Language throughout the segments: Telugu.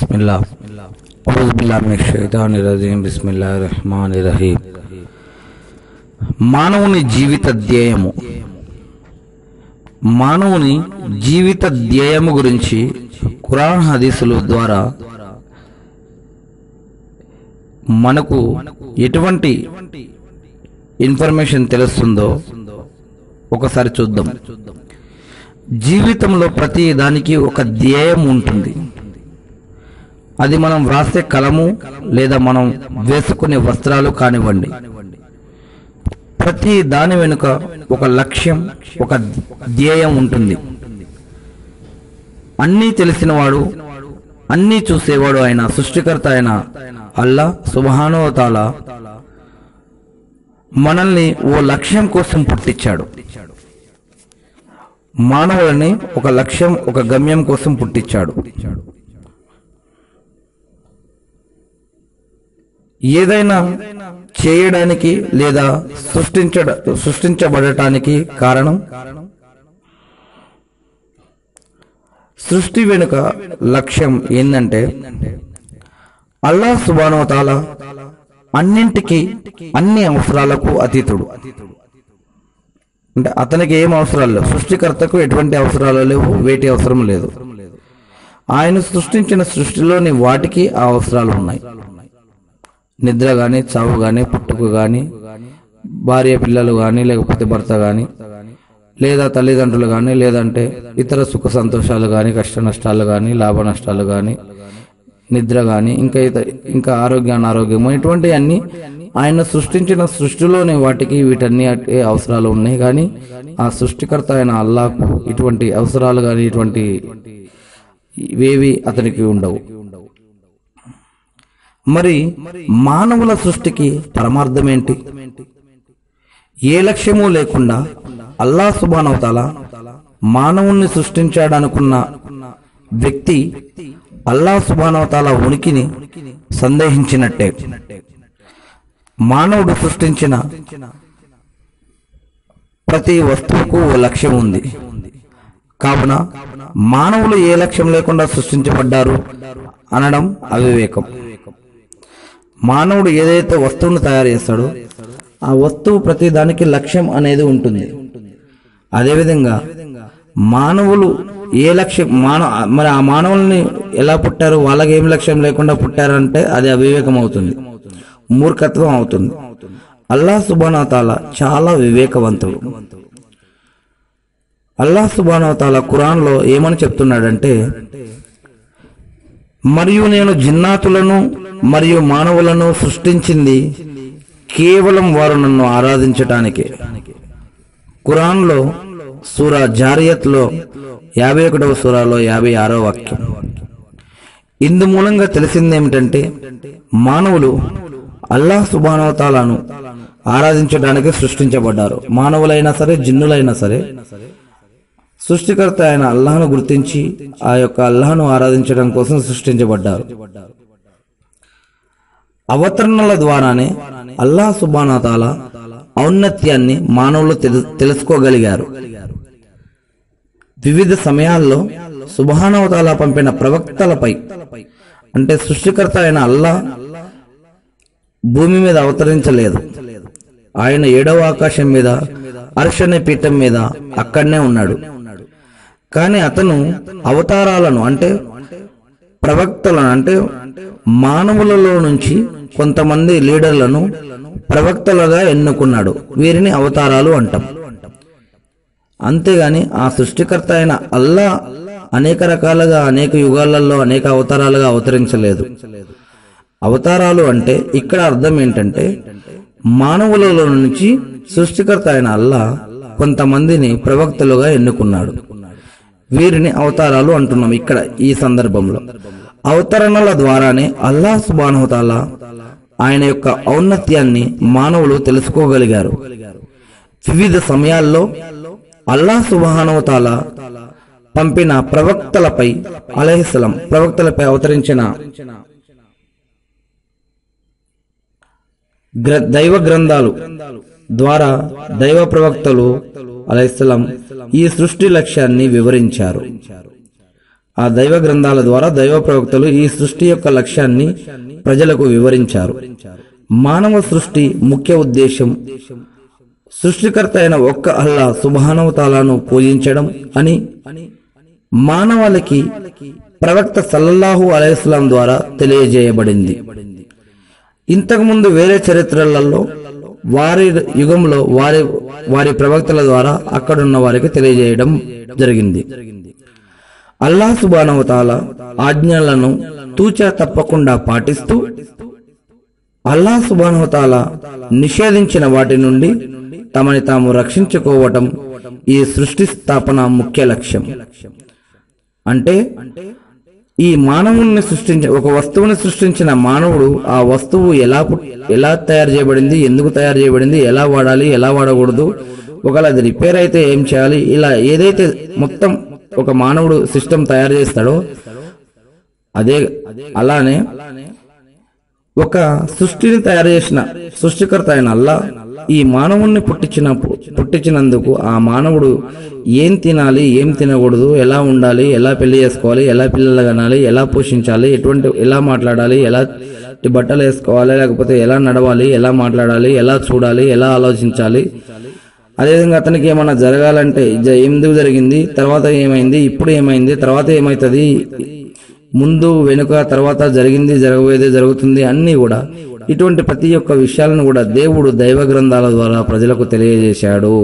బిస్మిల్లా ఔజు బిల్లాహి మినష్ షైతానిర్ రజీం బిస్మిల్లాహిర్ రహ్మానిర్ రహీం మానవుని జీవిత ధ్యేయము మానవుని జీవిత ధ్యేయము గురించి ఖురాన్ హదీసుల ద్వారా మనకు ఎటువంటి ఇన్ఫర్మేషన్ తెలుస్తుందో ఒకసారి చూద్దాం జీవితంలో ప్రతి దానికి ఒక ధ్యేయం ఉంటుంది అది మనం వ్రాసే కలము లేదా మనం వేసుకునే వస్త్రాలు కానివ్వండి ప్రతి దాని వెనుక ఒక లక్ష్యం ఒక ధ్యేయం ఉంటుంది అన్నీ తెలిసినవాడు అన్నీ చూసేవాడు ఆయన సృష్టికర్త అయిన అల్లా సుబహానోతాల మనల్ని ఓ లక్ష్యం కోసం పుట్టించాడు మానవులని ఒక లక్ష్యం ఒక గమ్యం కోసం పుట్టించాడు ఏదైనా చేయడానికి లేదా సృష్టించడ సృష్టించబడటానికి కారణం సృష్టి వెనుక లక్ష్యం ఏంటంటే అల్లా సుబానోతాల అన్నింటికి అన్ని అవసరాలకు అతీతుడు అంటే అతనికి ఏం అవసరాలు లేవు సృష్టికర్తకు ఎటువంటి అవసరాలు లేవు వేటి అవసరం లేదు ఆయన సృష్టించిన సృష్టిలోని వాటికి ఆ అవసరాలు ఉన్నాయి నిద్ర కానీ చావు కానీ పుట్టుక కానీ భార్య పిల్లలు కానీ లేకపోతే భర్త కానీ లేదా తల్లిదండ్రులు కానీ లేదంటే ఇతర సుఖ సంతోషాలు కానీ కష్ట నష్టాలు కానీ లాభ నష్టాలు కానీ నిద్ర కానీ ఇంకా ఇత- ఇంకా ఆరోగ్య అనారోగ్యము ఇటువంటి అన్ని ఆయన సృష్టించిన సృష్టిలోని వాటికి వీటన్ని అట్టి అవసరాలు ఉన్నాయి కానీ ఆ సృష్టికర్త అయిన అల్లాకు ఇటువంటి అవసరాలు కానీ ఇటువంటి ఇవేవి అతనికి ఉండవు మరి మానవుల సృష్టికి పరమార్థం ఏంటి ఏ లక్ష్యము లేకుండా అల్లా సుబానవతాల మానవుణ్ణి సృష్టించాడనుకున్న వ్యక్తి అల్లా సుబానవతాల ఉనికిని సందేహించినట్టే మానవుడు సృష్టించిన ప్రతి వస్తువుకు ఓ లక్ష్యం ఉంది కావున మానవులు ఏ లక్ష్యం లేకుండా సృష్టించబడ్డారు అనడం అవివేకం మానవుడు ఏదైతే వస్తువును తయారు చేస్తాడో ఆ వస్తువు ప్రతి దానికి లక్ష్యం అనేది ఉంటుంది అదేవిధంగా మానవులు ఏ లక్ష్యం మానవ మరి ఆ మానవుల్ని ఎలా పుట్టారు వాళ్ళకి ఏం లక్ష్యం లేకుండా పుట్టారంటే అది అవివేకం అవుతుంది మూర్ఖత్వం అవుతుంది అల్లా సుబానాతాల చాలా వివేకవంతుడు అల్లా సుబానాతాల ఖురాన్లో ఏమని చెప్తున్నాడంటే మరియు నేను జిన్నాతులను మరియు మానవులను సృష్టించింది కేవలం వారు నన్ను ఆరాధించటానికే ఖురాన్లో సూరా జారియత్లో యాభై ఒకటవ సూరాలో యాభై ఆరో వాక్యం ఇందు మూలంగా తెలిసిందేమిటంటే మానవులు అల్లాహ్ సుబానవతాలను ఆరాధించడానికి సృష్టించబడ్డారు మానవులైనా సరే జిన్నులైనా సరే సృష్టికర్త అయిన అల్లాహను గుర్తించి ఆ యొక్క అల్లాహను ఆరాధించడం కోసం సృష్టించబడ్డారు అవతరణల ద్వారానే అల్లాహ్ సుబానాతాల ఔన్నత్యాన్ని మానవులు తెలు- తెలుసుకోగలిగారు వివిధ సమయాల్లో సుబానవతాల పంపిన ప్రవక్తలపై అంటే సృష్టికర్త అయిన అల్లా భూమి మీద అవతరించలేదు ఆయన ఏడవ ఆకాశం మీద అర్షణ పీఠం మీద అక్కడనే ఉన్నాడు కానీ అతను అవతారాలను అంటే ప్రవక్తలను అంటే మానవులలో నుంచి కొంతమంది లీడర్లను ప్రవక్తలుగా ఎన్నుకున్నాడు వీరిని అవతారాలు అంటాం అంతేగాని ఆ సృష్టికర్త అయిన అల్లా అనేక రకాలుగా అనేక యుగాలలో అనేక అవతారాలుగా అవతరించలేదు అవతారాలు అంటే ఇక్కడ అర్థం ఏంటంటే మానవులలో నుంచి సృష్టికర్త అయిన అల్లా కొంతమందిని ప్రవక్తలుగా ఎన్నుకున్నాడు వీరిని అవతారాలు అంటున్నాం ఇక్కడ ఈ సందర్భంలో అవతరణల ద్వారానే అల్లా సుబానుతాల ఆయన యొక్క ఔన్నత్యాన్ని మానవులు తెలుసుకోగలిగారు వివిధ సమయాల్లో అల్లా సుబానుతాల పంపిన ప్రవక్తలపై అలహిస్సలం ప్రవక్తలపై అవతరించిన గ్ర దైవ గ్రంథాలు ద్వారా దైవ ప్రవక్తలు అలైస్లాం ఈ సృష్టి లక్ష్యాన్ని వివరించారు ఆ దైవ గ్రంథాల ద్వారా దైవ ప్రవక్తలు ఈ సృష్టి యొక్క లక్ష్యాన్ని ప్రజలకు వివరించారు మానవ సృష్టి ముఖ్య ఉద్దేశం సృష్టికర్త అయిన ఒక్క అల్లా సుభానవతాలను పూజించడం అని మానవాళికి ప్రవక్త సల్లల్లాహు అలైస్లాం ద్వారా తెలియజేయబడింది ఇంతకుముందు వేరే చరిత్రలలో వారి యుగంలో వారి వారి ప్రవక్తల ద్వారా అక్కడున్న వారికి తెలియజేయడం జరిగింది అల్లా సుబానవతాల ఆజ్ఞలను తూచా తప్పకుండా పాటిస్తూ అల్లా సుబానవతాల నిషేధించిన వాటి నుండి తమని తాము రక్షించుకోవటం ఈ సృష్టి స్థాపన ముఖ్య లక్ష్యం అంటే ఈ మానవుణ్ణి సృష్టించ ఒక వస్తువుని సృష్టించిన మానవుడు ఆ వస్తువు ఎలా పుట్- ఎలా తయారు చేయబడింది ఎందుకు తయారు చేయబడింది ఎలా వాడాలి ఎలా వాడకూడదు ఒకవేళ అది రిపేర్ అయితే ఏం చేయాలి ఇలా ఏదైతే మొత్తం ఒక మానవుడు సిస్టమ్ తయారు చేస్తాడో అదే అలానే ఒక సృష్టిని తయారు చేసిన సృష్టికర్త అయిన అల్లా ఈ మానవుణ్ణి పుట్టించిన పుట్టించినందుకు ఆ మానవుడు ఏం తినాలి ఏం తినకూడదు ఎలా ఉండాలి ఎలా పెళ్లి చేసుకోవాలి ఎలా పిల్లలు కనాలి ఎలా పోషించాలి ఎటువంటి ఎలా మాట్లాడాలి ఎలా బట్టలు వేసుకోవాలి లేకపోతే ఎలా నడవాలి ఎలా మాట్లాడాలి ఎలా చూడాలి ఎలా ఆలోచించాలి అదేవిధంగా అతనికి ఏమన్నా జరగాలంటే జ- ఎందుకు జరిగింది తర్వాత ఏమైంది ఇప్పుడు ఏమైంది తర్వాత ఏమైతుంది ముందు వెనుక తర్వాత జరిగింది జరగబోయేది జరుగుతుంది అన్నీ కూడా ఇటువంటి ప్రతి ఒక్క విషయాలను కూడా దేవుడు దైవ గ్రంథాల ద్వారా ప్రజలకు తెలియజేశాడు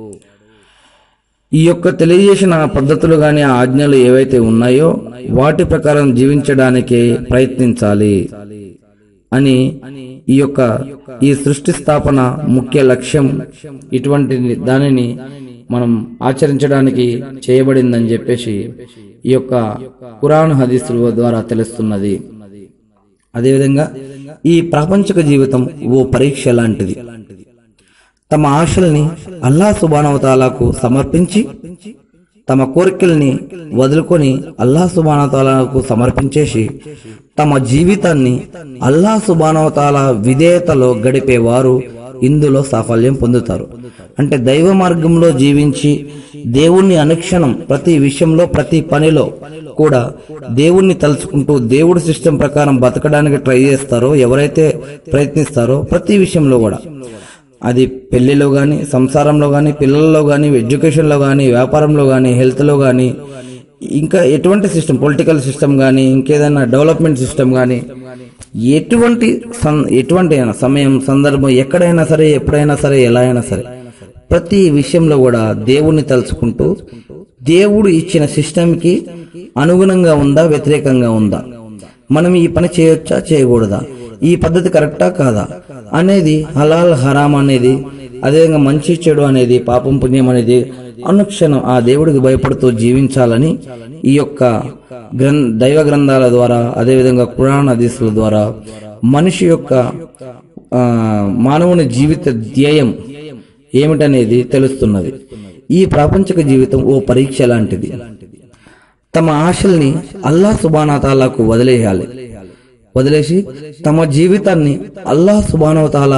ఈ యొక్క తెలియజేసిన పద్ధతులు గాని ఆ ఆజ్ఞలు ఏవైతే ఉన్నాయో వాటి ప్రకారం జీవించడానికే ప్రయత్నించాలి అని ఈ యొక్క ఈ సృష్టి స్థాపన ముఖ్య లక్ష్యం ఇటువంటి దానిని మనం ఆచరించడానికి చేయబడిందని చెప్పేసి ఈ యొక్క కురాన్ హదీసుల ద్వారా తెలుస్తున్నది అదేవిధంగా ఈ ప్రాపంచిక జీవితం ఓ పరీక్ష లాంటిది తమ ఆశల్ని అల్లా సుబానవతాలకు సమర్పించి తమ కోరికల్ని వదులుకొని అల్లా సుబానవతాలకు సమర్పించేసి తమ జీవితాన్ని అల్లా సుబానవతాల విధేయతలో గడిపేవారు ఇందులో సాఫల్యం పొందుతారు అంటే దైవ మార్గంలో జీవించి దేవుణ్ణి అనుక్షణం ప్రతి విషయంలో ప్రతి పనిలో కూడా దేవుణ్ణి తలుచుకుంటూ దేవుడి సిస్టమ్ ప్రకారం బతకడానికి ట్రై చేస్తారో ఎవరైతే ప్రయత్నిస్తారో ప్రతి విషయంలో కూడా అది పెళ్లిలో కానీ సంసారంలో కానీ పిల్లల్లో కానీ ఎడ్యుకేషన్లో కానీ వ్యాపారంలో కానీ హెల్త్లో కానీ ఇంకా ఎటువంటి సిస్టమ్ పొలిటికల్ సిస్టమ్ కానీ ఇంకేదైనా డెవలప్మెంట్ సిస్టమ్ కానీ ఎటువంటి సం- ఎటువంటి అయినా సమయం సందర్భం ఎక్కడైనా సరే ఎప్పుడైనా సరే ఎలా అయినా సరే ప్రతి విషయంలో కూడా దేవుణ్ణి తలుచుకుంటూ దేవుడు ఇచ్చిన సిస్టమ్కి అనుగుణంగా ఉందా వ్యతిరేకంగా ఉందా మనం ఈ పని చేయొచ్చా చేయకూడదా ఈ పద్ధతి కరెక్టా కాదా అనేది హలాల్ హరాం అనేది అదేవిధంగా మంచి చెడు అనేది పాపం పుణ్యం అనేది అనుక్షణం ఆ దేవుడికి భయపడుతూ జీవించాలని ఈ యొక్క గ్రం దైవ గ్రంథాల ద్వారా అదేవిధంగా పురాణ హదీసుల ద్వారా మనిషి యొక్క ఆ, మానవుని జీవిత ధ్యేయం ఏమిటనేది తెలుస్తున్నది ఈ ప్రాపంచిక జీవితం ఓ పరీక్ష లాంటిది తమ ఆశల్ని అల్లా సుబానాతాలకు వదిలేయాలి వదిలేసి తమ జీవితాన్ని అల్లా సుబానవతాల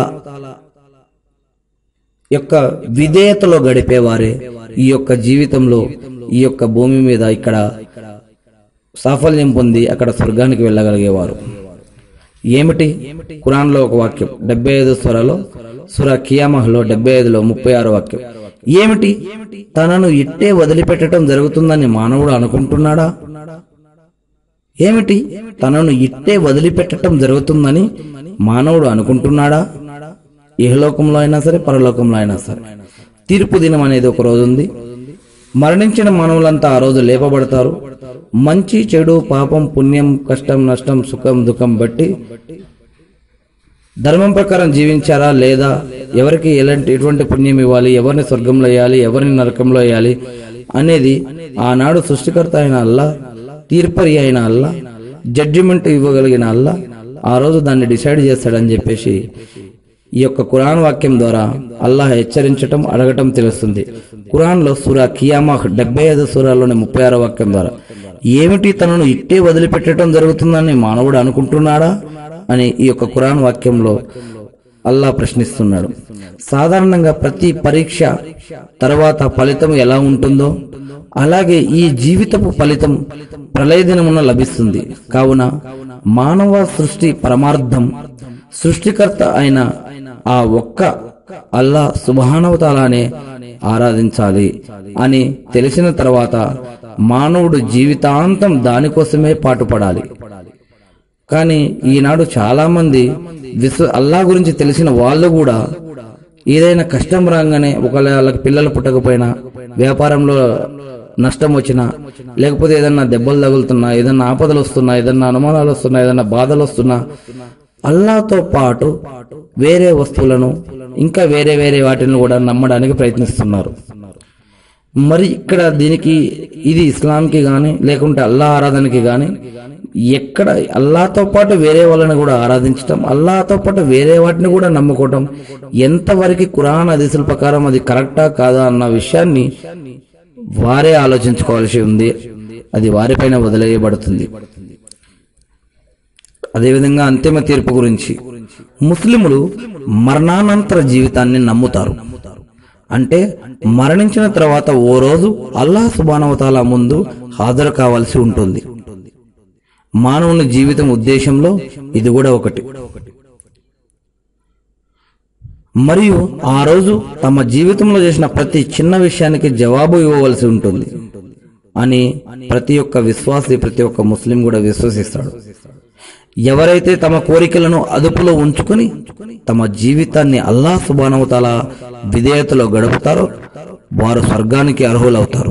యొక్క విధేయతలో గడిపేవారే ఈ యొక్క జీవితంలో ఈ యొక్క భూమి మీద ఇక్కడ సాఫల్యం పొంది అక్కడ స్వర్గానికి వెళ్ళగలిగేవారు ఏమిటి ఖురాన్లో ఒక వాక్యం డెబ్బై ఐదు స్వరలో సుర కియామహ్లో డెబ్బై ఐదులో ముప్పై ఆరు వాక్యం ఏమిటి తనను ఇట్టే వదిలిపెట్టడం జరుగుతుందని మానవుడు అనుకుంటున్నాడా ఏమిటి తనను ఇట్టే వదిలిపెట్టడం జరుగుతుందని మానవుడు అనుకుంటున్నాడా ఇహలోకంలో అయినా సరే పరలోకంలో అయినా సరే తీర్పు దినం అనేది ఒక రోజు ఉంది మరణించిన మానవులంతా ఆ రోజు లేపబడతారు మంచి చెడు పాపం పుణ్యం కష్టం నష్టం సుఖం దుఃఖం బట్టి ధర్మం ప్రకారం జీవించారా లేదా ఎవరికి ఎలాంటి ఎటువంటి పుణ్యం ఇవ్వాలి ఎవరిని స్వర్గంలో వేయాలి ఎవరిని నరకంలో వేయాలి అనేది ఆనాడు సృష్టికర్త అయిన అల్లా తీర్పరి అయిన అల్లా జడ్జిమెంట్ ఇవ్వగలిగిన అల్లా ఆ రోజు దాన్ని డిసైడ్ చేస్తాడని చెప్పేసి ఈ యొక్క ఖురాన్ వాక్యం ద్వారా అల్లాహ్ హెచ్చరించటం అడగటం తెలుస్తుంది ఖురాన్ లో సూరా కియామాహ్ డెబ్బై ఐదు సూరాలోని ముప్పై ఆరో వాక్యం ద్వారా ఏమిటి తనను ఇట్టే వదిలిపెట్టడం జరుగుతుందని మానవుడు అనుకుంటున్నాడా అని ఈ యొక్క ఖురాన్ వాక్యంలో అల్లా ప్రశ్నిస్తున్నాడు సాధారణంగా ప్రతి పరీక్ష తర్వాత ఫలితం ఎలా ఉంటుందో అలాగే ఈ జీవితపు ఫలితం ప్రళయ దినమున లభిస్తుంది కావున మానవ సృష్టి పరమార్థం సృష్టికర్త అయిన ఆ ఒక్క అల్లా సుభానవతాలానే ఆరాధించాలి అని తెలిసిన తర్వాత మానవుడు జీవితాంతం దానికోసమే పాటుపడాలి కానీ ఈనాడు చాలా మంది విశ్వ అల్లా గురించి తెలిసిన వాళ్ళు కూడా ఏదైనా కష్టం రాగానే ఒకవేళ వాళ్ళకి పిల్లలు పుట్టకపోయినా వ్యాపారంలో నష్టం వచ్చినా లేకపోతే ఏదన్నా దెబ్బలు తగులుతున్నా ఏదన్నా ఆపదలు వస్తున్నా ఏదన్నా అనుమానాలు వస్తున్నా ఏదన్నా బాధలు వస్తున్నా అల్లాతో పాటు వేరే వస్తువులను ఇంకా వేరే వేరే వాటిని కూడా నమ్మడానికి ప్రయత్నిస్తున్నారు మరి ఇక్కడ దీనికి ఇది ఇస్లాంకి గాని లేకుంటే అల్లా ఆరాధనకి గాని ఎక్కడ అల్లాతో పాటు వేరే వాళ్ళని కూడా ఆరాధించటం అల్లాతో పాటు వేరే వాటిని కూడా నమ్ముకోవటం ఎంతవరకు కురాన్ హదీసుల ప్రకారం అది కరెక్టా కాదా అన్న విషయాన్ని వారే ఆలోచించుకోవాల్సి ఉంది అది వారిపైన వదిలేయబడుతుంది అదేవిధంగా అంతిమ తీర్పు గురించి ముస్లిములు మరణానంతర జీవితాన్ని నమ్ముతారు అంటే మరణించిన తర్వాత ఓ రోజు అల్లాహ్ సుబానవతాల ముందు హాజరు కావాల్సి ఉంటుంది మానవుని జీవితం ఉద్దేశంలో ఇది కూడా ఒకటి మరియు ఆ రోజు తమ జీవితంలో చేసిన ప్రతి చిన్న విషయానికి జవాబు ఇవ్వవలసి ఉంటుంది అని ప్రతి ఒక్క విశ్వాసి ప్రతి ఒక్క ముస్లిం కూడా విశ్వసిస్తాడు ఎవరైతే తమ కోరికలను అదుపులో ఉంచుకుని తమ జీవితాన్ని అల్లా సుబానవతాల విధేయతలో గడుపుతారో వారు స్వర్గానికి అర్హులవుతారు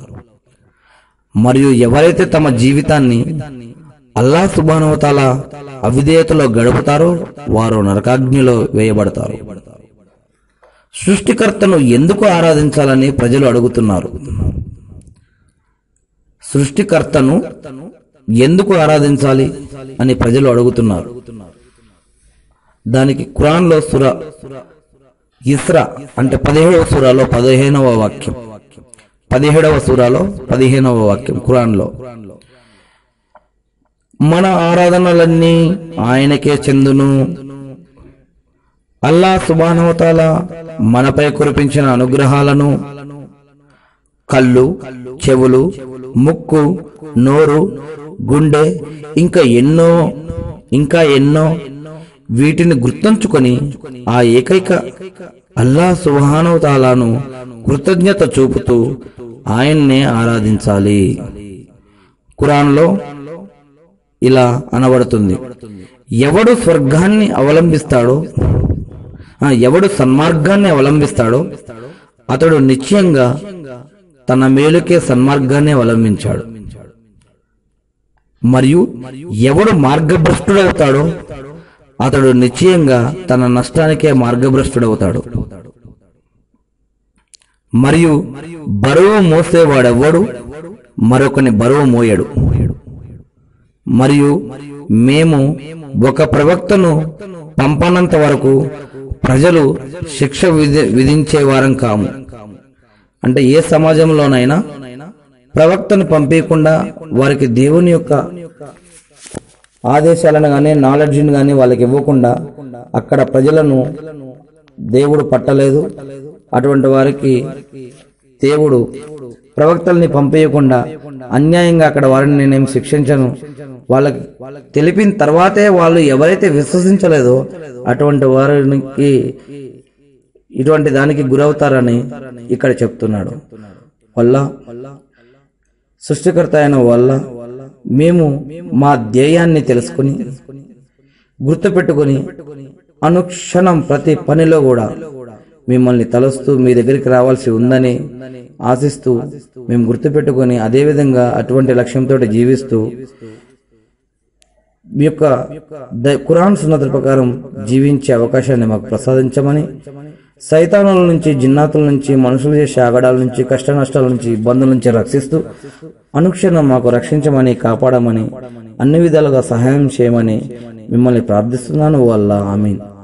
మరియు ఎవరైతే తమ జీవితాన్ని అల్లా సుబానవతాల అవిధేయతలో గడుపుతారో వారు నరకాగ్నిలో వేయబడతారు సృష్టికర్తను ఎందుకు ఆరాధించాలని ప్రజలు అడుగుతున్నారు సృష్టికర్తను ఎందుకు ఆరాధించాలి అని ప్రజలు అడుగుతున్నారు దానికి ఖురాన్లో సుర ఇస్రా అంటే పదిహేడవ సూరాలో పదిహేనవ వాక్యం పదిహేడవ సూరాలో పదిహేనవ వాక్యం ఖురాన్లో మన ఆరాధనలన్నీ ఆయనకే చెందును అల్లా సుబానవతాల మనపై కురిపించిన అనుగ్రహాలను కళ్ళు చెవులు ముక్కు నోరు గుండె ఇంకా ఎన్నో ఇంకా ఎన్నో వీటిని గుర్తుంచుకొని ఆ ఏకైక అల్లా సుబానవతాలను కృతజ్ఞత చూపుతూ ఆయన్నే ఆరాధించాలి ఖురాన్లో ఇలా అనబడుతుంది ఎవడు స్వర్గాన్ని అవలంబిస్తాడో ఆ, ఎవడు సన్మార్గాన్ని అవలంబిస్తాడో అతడు నిశ్చయంగా తన మేలుకే సన్మార్గాన్ని అవలంబించాడు మరియు ఎవడు మార్గభ్రష్టుడవుతాడో అతడు నిశ్చయంగా తన నష్టానికే మార్గభ్రష్టుడవుతాడు మరియు బరువు మోసేవాడెవ్వడు మరొకని బరువు మోయడు మరియు మేము ఒక ప్రవక్తను పంపనంత వరకు ప్రజలు శిక్ష విధి విధించే వారం కాము అంటే ఏ సమాజంలోనైనా ప్రవక్తను పంపించకుండా వారికి దేవుని యొక్క ఆదేశాలను కానీ నాలెడ్జ్ని కానీ వాళ్ళకి ఇవ్వకుండా అక్కడ ప్రజలను దేవుడు పట్టలేదు అటువంటి వారికి దేవుడు ప్రవక్తల్ని పంపేయకుండా అన్యాయంగా అక్కడ వారిని నేనేం శిక్షించను వాళ్ళకి తెలిపిన తర్వాతే వాళ్ళు ఎవరైతే విశ్వసించలేదో అటువంటి వారికి ఇటువంటి దానికి గురవుతారని ఇక్కడ చెప్తున్నాడు వల్ల సృష్టికర్త అయిన వల్ల మేము మా ధ్యేయాన్ని తెలుసుకుని గుర్తుపెట్టుకుని అనుక్షణం ప్రతి పనిలో కూడా మిమ్మల్ని తలుస్తూ మీ దగ్గరికి రావాల్సి ఉందని ఆశిస్తూ మేము గుర్తుపెట్టుకొని అదేవిధంగా అటువంటి లక్ష్యంతో జీవిస్తూ మీ యొక్క ద- ఖురాన్ సున్నతుల ప్రకారం జీవించే అవకాశాన్ని మాకు ప్రసాదించమని సైతానుల నుంచి జిన్నాతుల నుంచి మనుషులు చేసే ఆగడాల నుంచి కష్ట నష్టాల నుంచి ఇబ్బందుల నుంచి రక్షిస్తూ అనుక్షణం మాకు రక్షించమని కాపాడమని అన్ని విధాలుగా సహాయం చేయమని మిమ్మల్ని ప్రార్థిస్తున్నాను వల్ల ఆమీన్